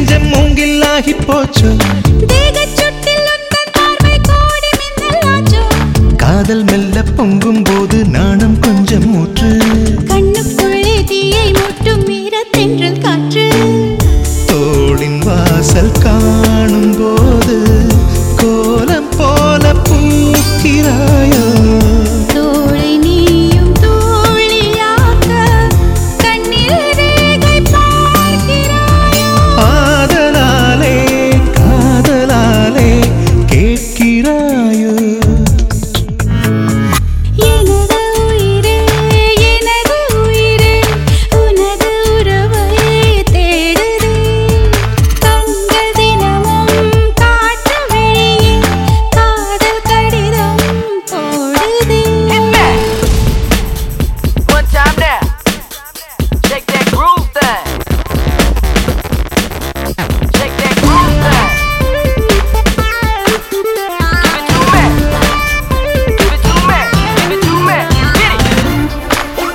நெஞ்சம் மூங்கில்லாகி போச்சு தேகச் சுட்டில் உந்தன் பார்வை கோடி மின்னலாச்சோ. காதல் மெல்ல பொங்கும் போது நாணம் கொஞ்சம் ஊற்று கண்ணுக்குள்ளே தீயை மூட்டும் ஈரத்தென்றல் காற்று தோளின் வாசல் காணும் போது கோலம் போல பூக்கிறாயோ தோளை நீயும் தோழியாக்க கண்ணில் ரேகை பார்க்கிறாயோ ஆதலாலே காதலாலே கேட்கிறாயோ எனது உயிரே எனது உயிரே உனது உறவை தேடுதே கண்கள் தினமும் காற்று வெளியே காதல் கடிதம் போடுதே One time now. Shake that groove thing. Shake that groove thing. Give it to me. Give it to me. Give it to me. Get it.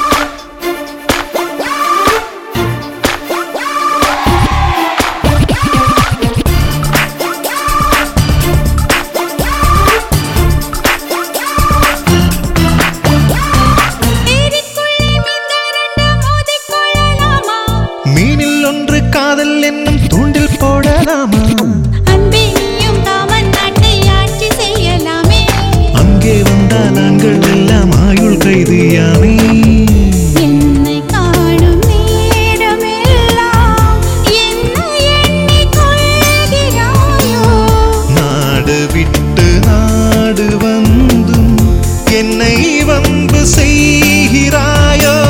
ஏரிக்குள்ளே மீன்கள் ரெண்டு மோதிக்கொள்ளலாமா மீனில் ஒன்று காதல் என்னும் தூண்டில் போடலாமா அன்பே நீயும் காமன் நாட்டை ஆட்சி செய்யலாமே அங்கே வந்தால் ஆண்கள் எல்லாம் ஆயுள் கைதியாமே என்னை காணும் நேரமெல்லாம் என்னை எண்ணிக் கொள்கிறாயோ நாடு விட்டு நாடு வந்தும் என்னை வம்பு செய்கிறாயோ